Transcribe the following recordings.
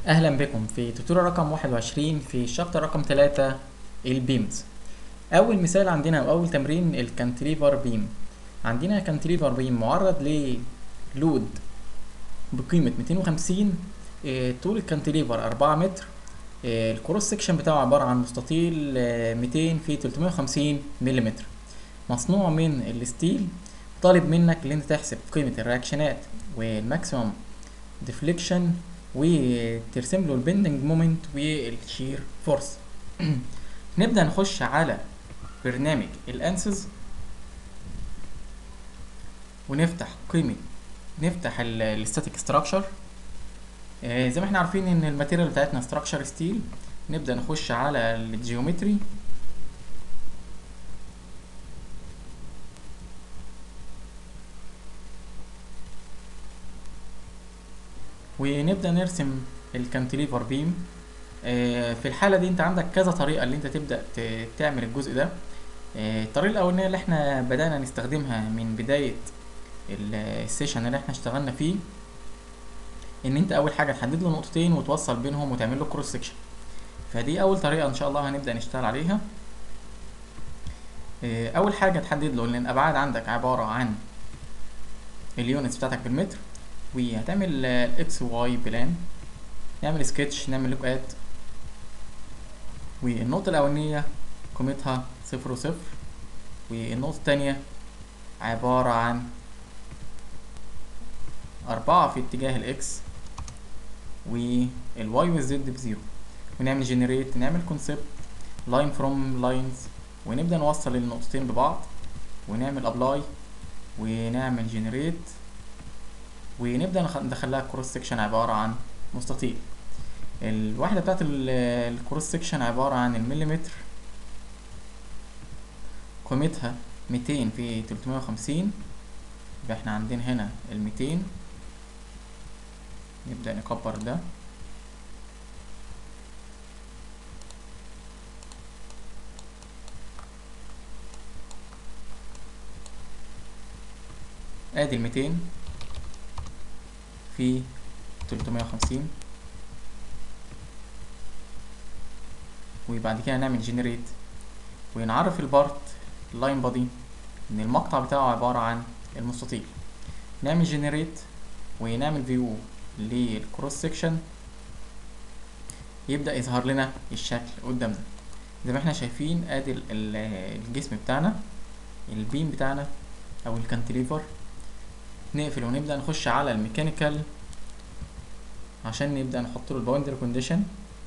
اهلا بكم في توتوريال رقم 21 في الشابتر رقم 3 البيمز اول مثال عندنا او اول تمرين الكانتليفر بيم عندنا كانتليفر بيم معرض للود بقيمة 250 آه، طول الكانتليفر 4 متر آه، الكروس سكشن بتاعه عبارة عن مستطيل آه، 200 في 350 ملم مصنوع من الستيل طالب منك ان انت تحسب قيمة الرياكشنات والماكسيمم ديفليكشن وترسم له البندنج مومنت والشير فورس نبدأ نخش على برنامج الانسز ونفتح قيمة نفتح الستاتيك ستراكشر زي ما احنا عارفين ان الماتيريال بتاعتنا ستراكشر ستيل نبدأ نخش على الجيومتري ونبدأ نرسم الكانتليفر بيم آه، في الحالة دي انت عندك كذا طريقة اللي انت تبدأ ت- تعمل الجزء ده آه، الطريقة الأولانية اللي احنا بدأنا نستخدمها من بداية ال- السيشن اللي احنا اشتغلنا فيه ان انت اول حاجة تحدد له نقطتين وتوصل بينهم وتعمل له كروس سكشن فدي اول طريقة ان شاء الله هنبدأ نشتغل عليها آه، اول حاجة تحدد له ان الابعاد عندك عبارة عن اليونتس بتاعتك بالمتر وهتعمل الاكس واي بلان نعمل سكتش نعمل لوك ات والنقطة الأولانية قيمتها صفر وصفر والنقطة التانية عبارة عن أربعة في اتجاه الإكس والواي والزد بزيرو ونعمل جنريت نعمل كونسبت لاين فروم لاينز ونبدأ نوصل النقطتين ببعض ونعمل ابلاي ونعمل جنريت ونبدأ نخ- ندخل لها كروس سكشن عبارة عن مستطيل الوحدة بتاعت الكروس سكشن عبارة عن المليمتر قيمتها ميتين في تلتمية وخمسين يبقى احنا عندنا هنا الميتين نبدأ نكبر ده ادي الميتين في تلتمية وخمسين وبعد كده نعمل جنريت ونعرف البارت اللاين بادي ان المقطع بتاعه عبارة عن المستطيل نعمل جنريت ونعمل فيو للكروس سكشن يبدأ يظهر لنا الشكل قدامنا زي ما احنا شايفين ادي ال- ال- الجسم بتاعنا البيم بتاعنا او الكانتليفر نقفل ونبدأ نخش على الميكانيكال عشان نبدأ نحط له الباوندري كونديشن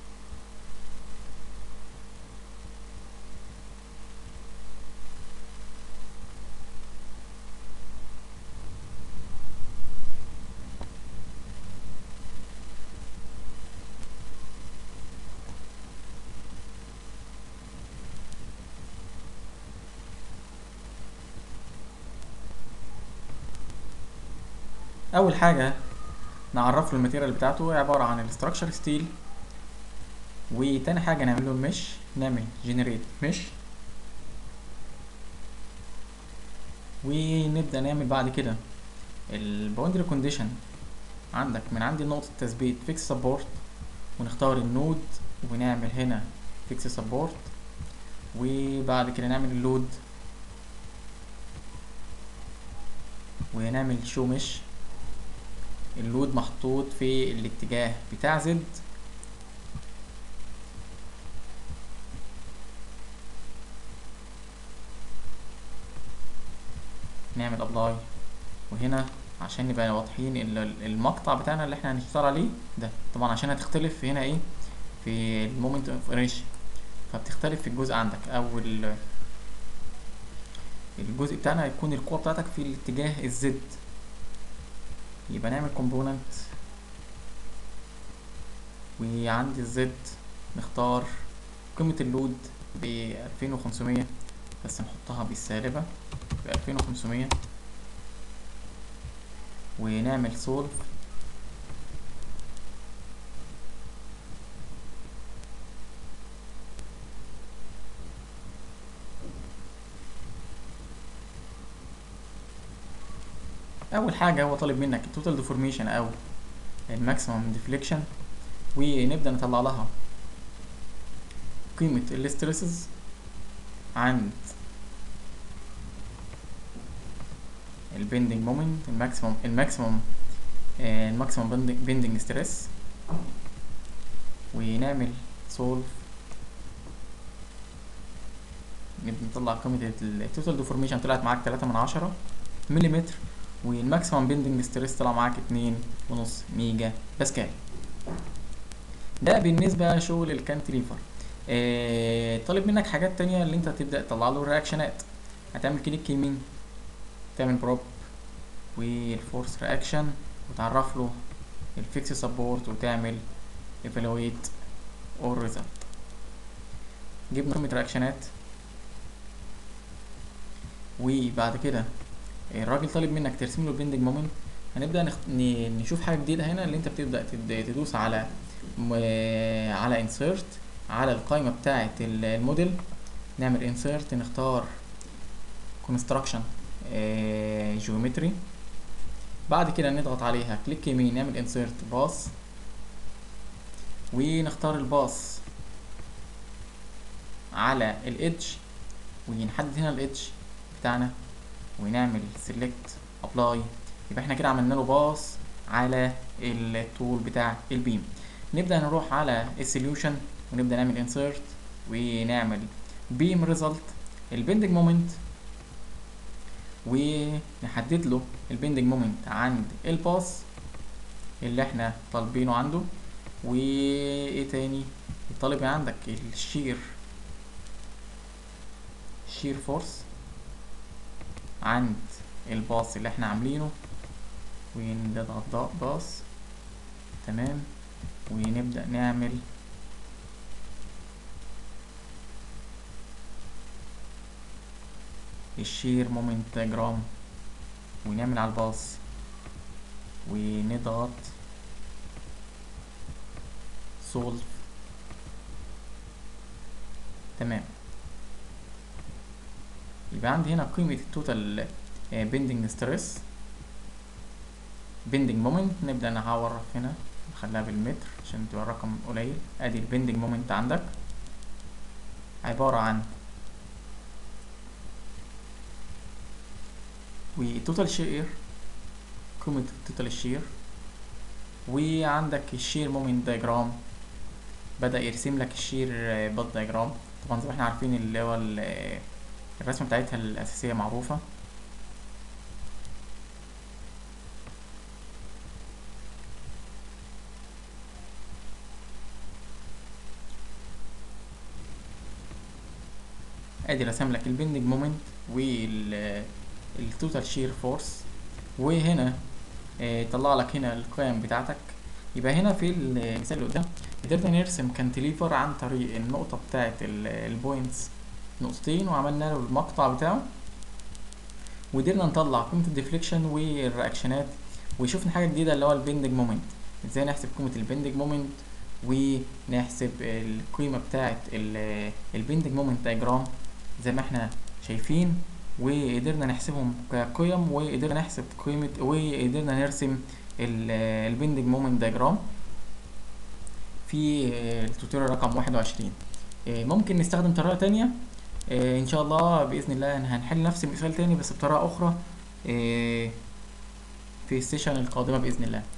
اول حاجه نعرف له الماتيريال بتاعته عباره عن الاستراكشر ستيل وتاني حاجه نعمل له المش نعمل جنريت مش ونبدا نعمل بعد كده الباوندري كونديشن عندك من عندي نقطه تثبيت فيكس سبورت ونختار النود ونعمل هنا فيكس سبورت وبعد كده نعمل اللود ونعمل شو مش اللود محطوط في الاتجاه بتاع زد نعمل ابلاي وهنا عشان نبقى واضحين ال- المقطع بتاعنا اللي احنا هنشتغل عليه ده طبعا عشان هتختلف هنا ايه في المومنت اوف انيرشيا فبتختلف في الجزء عندك او ال- الجزء بتاعنا هيكون القوة بتاعتك في الاتجاه الزد يبقى نعمل كومبوننت وعند الزد نختار قيمة اللود ب 2500 بس نحطها بالسالبة ب 2500 ونعمل سولف اول حاجه هو طالب منك التوتال ديفورميشن او الماكسيمم ديفليكشن ونبدأ نطلع لها قيمة الاسترسز عند البندنج مومنت الماكسيموم الماكسيموم آه، الماكسيموم بندنج ستريس ونعمل سولف نبدأ نطلع قيمة التوتال ديفورميشن طلعت معاك تلاتة من عشرة مليمتر والماكسيمم بندنج ستريس طلع معاك اتنين ونص ميجا باسكال ده بالنسبة شغل الكانتليفر آه طالب منك حاجات تانية اللي انت تبدأ تطلع له الرياكشنات هتعمل كليك يمين تعمل بروب والفورس رياكشن وتعرف له الفيكس سبورت وتعمل evaluate or result جبنا قيمة رياكشنات وبعد كده الراجل طالب منك ترسم له البندنج مومنت هنبدا نخ... ن... نشوف حاجه جديده هنا اللي انت بتبدا تد... تدوس على م... على انسيرت على القائمه بتاعه الموديل نعمل انسيرت نختار كونستراكشن جيومتري بعد كده نضغط عليها كليك يمين نعمل انسيرت باص ونختار الباص على الادج ونحدد هنا الادج بتاعنا ونعمل سيلكت ابلاي يبقى احنا كده عملنا له باص على الطول بتاع البيم نبدا نروح على السوليوشن ونبدا نعمل انسيرت ونعمل بيم ريزلت البندنج مومنت ونحدد له البندنج مومنت عند الباص اللي احنا طالبينه عنده وايه تاني الطالب عندك الشير شير فورس عند الباص اللي احنا عاملينه ونضغط باص تمام ونبدأ نعمل الشير مومنت دياجرام ونعمل على الباص ونضغط سولف تمام يبقى عندي هنا قيمة التوتال بندنج ستريس بندنج مومنت نبدأ نعرف هنا نخليها بالمتر عشان تبقى الرقم قليل ادي البندنج مومنت عندك عبارة عن والتوتال شير قيمة التوتال شير وعندك الشير مومنت دايجرام بدأ يرسم لك الشير باد دايجرام طبعا زي ما احنا عارفين اللي هو الرسمة بتاعتها الأساسية معروفة ادي رسم لك البندنج مومنت والتوتال شير فورس وهنا اه طلع لك هنا القيم بتاعتك يبقى هنا في المثال اللي قدام قدرنا نرسم كانتليفر عن طريق النقطة بتاعت البوينتس نقطتين وعملنا له المقطع بتاعه وقدرنا نطلع قيمة الديفليكشن والرياكشنات وشفنا حاجة جديدة اللي هو البندنج مومنت ازاي نحسب قيمة البندنج مومنت ونحسب القيمة بتاعة البندنج مومنت دايجرام زي ما احنا شايفين وقدرنا نحسبهم كقيم وقدرنا نحسب قيمة وقدرنا نرسم البندنج مومنت دايجرام في التوتوريال رقم واحد وعشرين ممكن نستخدم طريقة تانية ان شاء الله باذن الله هنحل نفس المثال تاني بس بطريقة اخرى في السيشن القادمة باذن الله